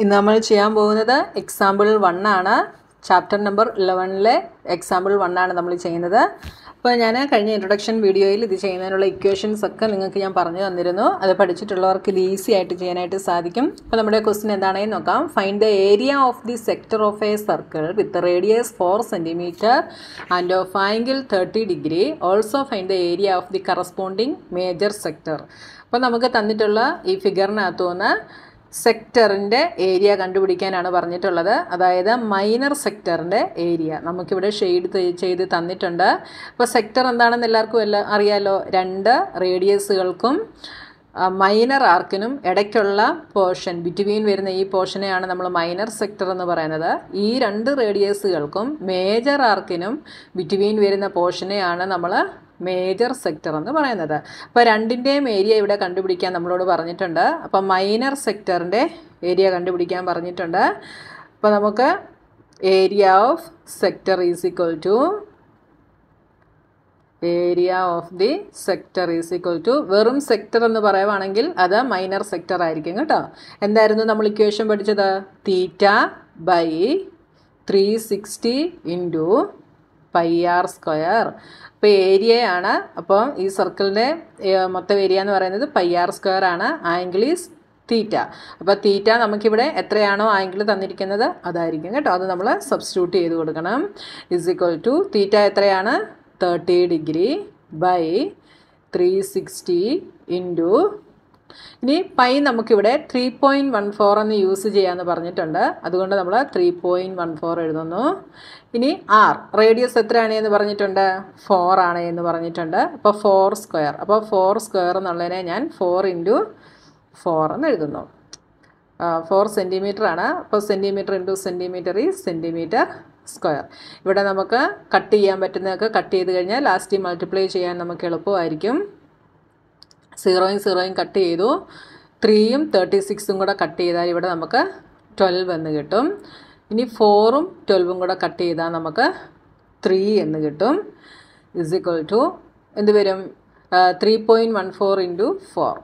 ഇന്ന് നമ്മൾ ചെയ്യാൻ പോകുന്നത് എക്സാമ്പിൾ വൺ ആണ് ചാപ്റ്റർ നമ്പർ ഇലവനിലെ എക്സാമ്പിൾ വൺ ആണ് നമ്മൾ ചെയ്യുന്നത് അപ്പോൾ ഞാൻ കഴിഞ്ഞ ഇൻട്രൊഡക്ഷൻ വീഡിയോയിൽ ഇത് ചെയ്യുന്നതിനുള്ള ഇക്വേഷൻസ് ഒക്കെ നിങ്ങൾക്ക് ഞാൻ പറഞ്ഞു തന്നിരുന്നു അത് പഠിച്ചിട്ടുള്ളവർക്ക് ഇത് ഈസി ആയിട്ട് ചെയ്യാനായിട്ട് സാധിക്കും അപ്പോൾ നമ്മുടെ ക്വസ്റ്റ്യൻ എന്താണെന്ന് നോക്കാം find the area of the sector of a circle with radius four centimetre and of angle thirty degree also find the area of the corresponding major sector അപ്പോൾ നമുക്ക് തന്നിട്ടുള്ള ഈ ഫിഗറിനകത്തു നിന്ന് സെക്ടറിൻ്റെ ഏരിയ കണ്ടുപിടിക്കാനാണ് പറഞ്ഞിട്ടുള്ളത് അതായത് മൈനർ സെക്ടറിൻ്റെ ഏരിയ നമുക്കിവിടെ ഷെയ്ഡ് ചെയ്ത് തന്നിട്ടുണ്ട് അപ്പോൾ സെക്ടർ എന്താണെന്ന് എല്ലാവർക്കും എല്ലാം അറിയാലോ രണ്ട് റേഡിയസുകൾക്കും മൈനർ ആർക്കിനും ഇടയ്ക്കുള്ള പോർഷൻ ബിറ്റ്വീൻ വരുന്ന ഈ പോർഷനെയാണ് നമ്മൾ മൈനർ സെക്ടർ എന്ന് പറയുന്നത് ഈ രണ്ട് റേഡിയസുകൾക്കും മേജർ ആർക്കിനും ബിറ്റ്വീൻ വരുന്ന പോർഷനെയാണ് നമ്മൾ മേജർ സെക്ടർ എന്ന് പറയുന്നത് അപ്പോൾ രണ്ടിൻ്റെയും ഏരിയ ഇവിടെ കണ്ടുപിടിക്കാൻ നമ്മളോട് പറഞ്ഞിട്ടുണ്ട് അപ്പോൾ മൈനർ സെക്ടറിൻ്റെ ഏരിയ കണ്ടുപിടിക്കാൻ പറഞ്ഞിട്ടുണ്ട് അപ്പോൾ നമുക്ക് area of sector is equal to area of the sector is equal to വെറും സെക്ടർ എന്ന് പറയുവാണെങ്കിൽ അത് മൈനർ സെക്ടർ ആയിരിക്കും കേട്ടോ എന്തായിരുന്നു നമ്മൾ ഇക്വേഷൻ പഠിച്ചത് theta by three sixty into pi R square അപ്പോൾ ഏരിയയാണ് അപ്പോൾ ഈ സർക്കിളിൻ്റെ മൊത്തം ഏരിയ എന്ന് പറയുന്നത് പൈ ആർ സ്ക്വയർ ആണ് ആംഗിൾ ഈസ് തീറ്റ അപ്പോൾ തീറ്റ നമുക്കിവിടെ എത്രയാണോ ആംഗിൾ തന്നിരിക്കുന്നത് അതായിരിക്കും കേട്ടോ അത് നമ്മൾ സബ്സ്റ്റിറ്റ്യൂട്ട് ചെയ്ത് കൊടുക്കണം ഇസ് ഈക്വൽ ടു തീറ്റ എത്രയാണ് thirty degree by three sixty into ഇനി പൈ നമുക്കിവിടെ ത്രീ പോയിൻറ്റ് വൺ ഫോർ എന്ന് യൂസ് ചെയ്യാമെന്ന് പറഞ്ഞിട്ടുണ്ട് അതുകൊണ്ട് നമ്മൾ ത്രീ പോയിൻറ്റ് വൺ ഫോർ എഴുതുന്നു ഇനി ആർ റേഡിയസ് എത്രയാണ് എന്ന് പറഞ്ഞിട്ടുണ്ട് ഫോർ ആണ് എന്ന് പറഞ്ഞിട്ടുണ്ട് അപ്പോൾ ഫോർ സ്ക്വയർ അപ്പോൾ ഫോർ സ്ക്വയർ എന്നുള്ളതിനെ ഞാൻ ഫോർ ഇൻറ്റു ഫോർ എന്ന് എഴുതുന്നു ഫോർ സെൻറ്റിമീറ്റർ ആണ് അപ്പോൾ സെൻറ്റിമീറ്റർ ഇൻറ്റു സെൻറ്റിമീറ്റർ ഈ സെൻറ്റിമീറ്റർ സ്ക്വയർ ഇവിടെ നമുക്ക് കട്ട് ചെയ്യാൻ പറ്റുന്നതൊക്കെ കട്ട് ചെയ്ത് കഴിഞ്ഞാൽ ലാസ്റ്റ് മൾട്ടിപ്ലൈ ചെയ്യാൻ നമുക്ക് എളുപ്പമായിരിക്കും സീറോയും സീറോയും കട്ട് ചെയ്തു ത്രീയും തേർട്ടി സിക്സും കൂടെ കട്ട് ചെയ്താൽ ഇവിടെ നമുക്ക് ട്വൽവ് എന്ന് കിട്ടും ഇനി ഫോറും ട്വൽവും കൂടെ കട്ട് ചെയ്താൽ നമുക്ക് ത്രീ എന്ന് കിട്ടും ഇസ് ഇക്വൽ ടു എന്ത് വരും three point one four into four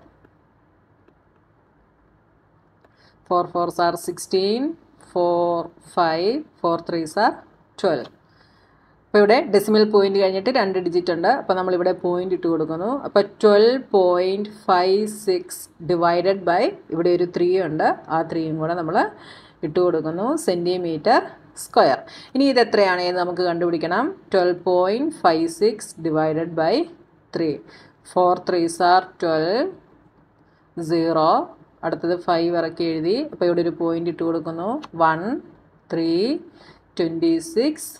four four sir sixteen four five four three sir twelve അപ്പോൾ ഇവിടെ ഡെസിമൽ പോയിന്റ് കഴിഞ്ഞിട്ട് രണ്ട് ഡിജിറ്റ് ഉണ്ട് അപ്പോൾ നമ്മളിവിടെ പോയിന്റ് ഇട്ട് കൊടുക്കുന്നു അപ്പോൾ twelve point five six divided by ഇവിടെ ഒരു ത്രീ ഉണ്ട് ആ ത്രീയും കൂടെ നമ്മൾ ഇട്ട് കൊടുക്കുന്നു സെൻറ്റിമീറ്റർ സ്ക്വയർ ഇനി ഇത് എത്രയാണ് എന്ന് നമുക്ക് കണ്ടുപിടിക്കണം twelve point five six divided by three four three sir twelve zero അടുത്തത് ഫൈവ് ഇറക്കി എഴുതി അപ്പോൾ ഇവിടെ ഒരു പോയിന്റ് ഇട്ട് കൊടുക്കുന്നു one three twenty six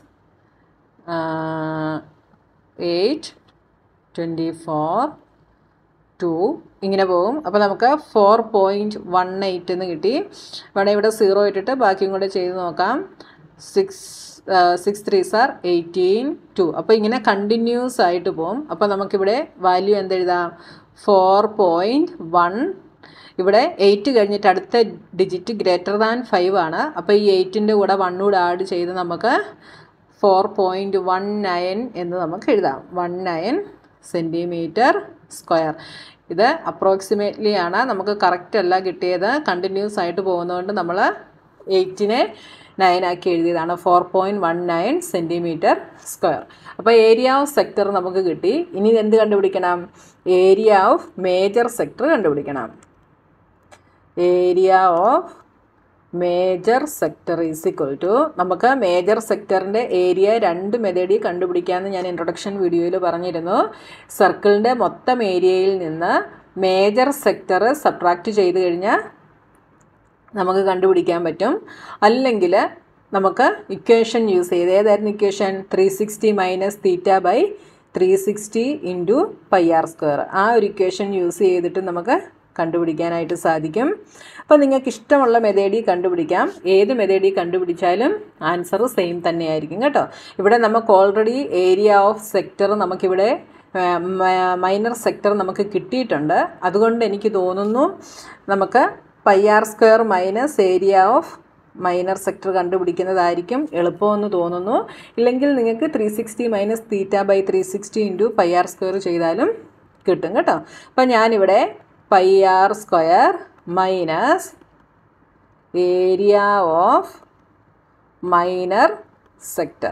eight twenty four two ഇങ്ങനെ പോകും അപ്പോൾ നമുക്ക് ഫോർ പോയിൻറ്റ് വൺ എയ്റ്റ് എന്ന് കിട്ടി വേണേൽ ഇവിടെ സീറോ ഇട്ടിട്ട് ബാക്കിയും കൂടെ ചെയ്ത് നോക്കാം six six three sir eighteen two അപ്പോൾ ഇങ്ങനെ കണ്ടിന്യൂസ് ആയിട്ട് പോകും അപ്പോൾ നമുക്കിവിടെ വാല്യൂ എന്തെഴുതാം ഫോർ പോയിൻറ്റ് വൺ ഇവിടെ എയ്റ്റ് കഴിഞ്ഞിട്ട് അടുത്ത ഡിജിറ്റ് ഗ്രേറ്റർ ദാൻ ഫൈവ് ആണ് അപ്പോൾ ഈ എയ്റ്റിൻ്റെ കൂടെ വണ്ണൂടെ ആഡ് ചെയ്ത് നമുക്ക് ഫോർ പോയിൻറ്റ് വൺ നയൻ എന്ന് നമുക്ക് എഴുതാം വൺ നയൻ സെൻറ്റിമീറ്റർ സ്ക്വയർ ഇത് അപ്രോക്സിമേറ്റ്ലി ആണ് നമുക്ക് കറക്റ്റ് അല്ല കിട്ടിയത് കണ്ടിന്യൂസ് ആയിട്ട് പോകുന്നതുകൊണ്ട് നമ്മൾ എയ്റ്റിനെ നയൻ ആക്കി എഴുതിയതാണ് four point one nine centimetre square അപ്പോൾ ഏരിയ ഓഫ് സെക്ടർ നമുക്ക് കിട്ടി ഇനി എന്ത് കണ്ടുപിടിക്കണം ഏരിയ ഓഫ് മേജർ സെക്ടർ കണ്ടുപിടിക്കണം area of major sector is equal to നമുക്ക് മേജർ സെക്ടറിൻ്റെ ഏരിയ രണ്ട് മെതേഡി കണ്ടുപിടിക്കാമെന്ന് ഞാൻ ഇൻട്രൊഡക്ഷൻ വീഡിയോയിൽ പറഞ്ഞിരുന്നു സർക്കിളിൻ്റെ മൊത്തം ഏരിയയിൽ നിന്ന് മേജർ സെക്ടർ സബ്ട്രാക്റ്റ് ചെയ്ത് കഴിഞ്ഞാൽ നമുക്ക് കണ്ടുപിടിക്കാൻ പറ്റും അല്ലെങ്കിൽ നമുക്ക് ഇക്വേഷൻ യൂസ് ചെയ്ത് ഏതായിരുന്നു equation three sixty minus theta by three sixty into pi R square ആ ഒരു ഇക്വേഷൻ യൂസ് ചെയ്തിട്ട് നമുക്ക് കണ്ടുപിടിക്കാനായിട്ട് സാധിക്കും അപ്പോൾ നിങ്ങൾക്ക് ഇഷ്ടമുള്ള മെതേഡി കണ്ടുപിടിക്കാം ഏത് മെതേഡി കണ്ടുപിടിച്ചാലും ആൻസർ സെയിം തന്നെയായിരിക്കും കേട്ടോ ഇവിടെ നമുക്ക് ഓൾറെഡി ഏരിയ ഓഫ് സെക്ടർ നമുക്കിവിടെ മൈനർ സെക്ടർ നമുക്ക് കിട്ടിയിട്ടുണ്ട് അതുകൊണ്ട് എനിക്ക് തോന്നുന്നു നമുക്ക് pi R square minus area of minor sector കണ്ടുപിടിക്കുന്നതായിരിക്കും എളുപ്പമെന്ന് തോന്നുന്നു ഇല്ലെങ്കിൽ നിങ്ങൾക്ക് three sixty minus theta by three sixty into pi R square ചെയ്താലും കിട്ടും കേട്ടോ അപ്പം ഞാനിവിടെ pi R square minus area of minor sector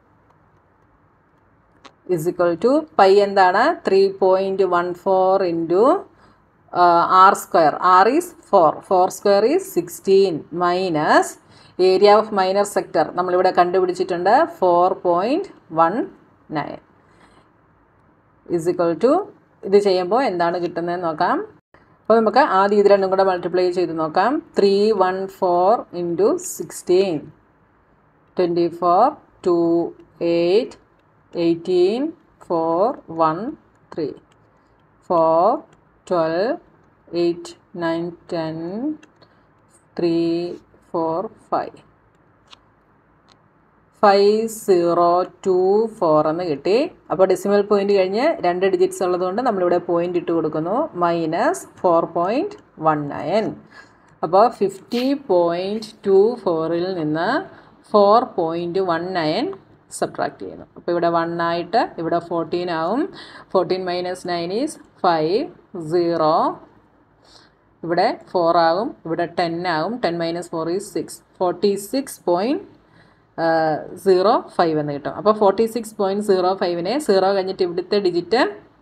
is equal to pi എന്താണ് three point one four into R square R is four four square is sixteen minus area of minor sector നമ്മളിവിടെ കണ്ടുപിടിച്ചിട്ടുണ്ട് four point one nine is equal to ഇത് ചെയ്യുമ്പോൾ എന്താണ് കിട്ടുന്നതെന്ന് നോക്കാം അപ്പോൾ നമുക്ക് ആദ്യം ഇത് രണ്ടും കൂടെ മൾട്ടിപ്ലൈ ചെയ്ത് നോക്കാം three one four into sixteen twenty four two eight eighteen four one three four twelve eight nine ten three four five five zero two four എന്ന് കിട്ടി അപ്പോൾ ഡെസിമൽ പോയിന്റ് കഴിഞ്ഞ് രണ്ട് ഡിജിറ്റ്സ് ഉള്ളതുകൊണ്ട് നമ്മളിവിടെ പോയിന്റ് ഇട്ട് കൊടുക്കുന്നു minus four point one nine അപ്പോൾ ഫിഫ്റ്റി പോയിൻറ്റ് ടു ഫോറിൽ നിന്ന് four point one nine subtract ചെയ്യുന്നു അപ്പോൾ ഇവിടെ വൺ ആയിട്ട് ഇവിടെ ഫോർട്ടീൻ ആവും fourteen minus nine is five zero ഇവിടെ ഫോർ ആകും ഇവിടെ ടെൻ ആകും ten minus four is six forty six point zero five എന്ന് കിട്ടും അപ്പോൾ ഫോർട്ടി സിക്സ് പോയിൻറ്റ് സീറോ ഫൈവിനെ സീറോ കഴിഞ്ഞിട്ട് ഇവിടുത്തെ ഡിജിറ്റ്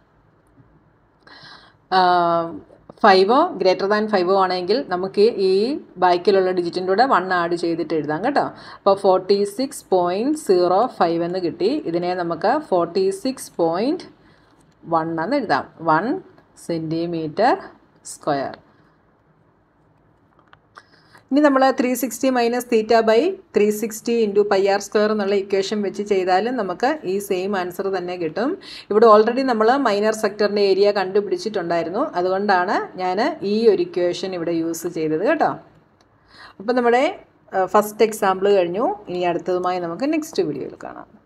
ഫൈവോ ഗ്രേറ്റർ ദാൻ ഫൈവോ ആണെങ്കിൽ നമുക്ക് ഈ ബാക്കിലുള്ള ഡിജിറ്റിൻ്റെ കൂടെ വൺ ആഡ് ചെയ്തിട്ട് എഴുതാം കേട്ടോ അപ്പോൾ forty six point zero five എന്ന് കിട്ടി ഇതിനെ നമുക്ക് ഫോർട്ടി സിക്സ് പോയിൻറ്റ് വൺ എന്ന് എഴുതാം വൺ സെൻറ്റിമീറ്റർ സ്ക്വയർ ഇനി നമ്മൾ three sixty minus theta by three sixty into pi R square എന്നുള്ള ഇക്വേഷൻ വെച്ച് ചെയ്താലും നമുക്ക് ഈ സെയിം ആൻസർ തന്നെ കിട്ടും ഇവിടെ ഓൾറെഡി നമ്മൾ മൈനർ സെക്ടറിൻ്റെ ഏരിയ കണ്ടുപിടിച്ചിട്ടുണ്ടായിരുന്നു അതുകൊണ്ടാണ് ഞാൻ ഈ ഒരു ഇക്വേഷൻ ഇവിടെ യൂസ് ചെയ്തത് കേട്ടോ അപ്പോൾ നമ്മുടെ ഫസ്റ്റ് എക്സാമ്പിൾ കഴിഞ്ഞു ഇനി അടുത്തതുമായി നമുക്ക് നെക്സ്റ്റ് വീഡിയോയിൽ കാണാം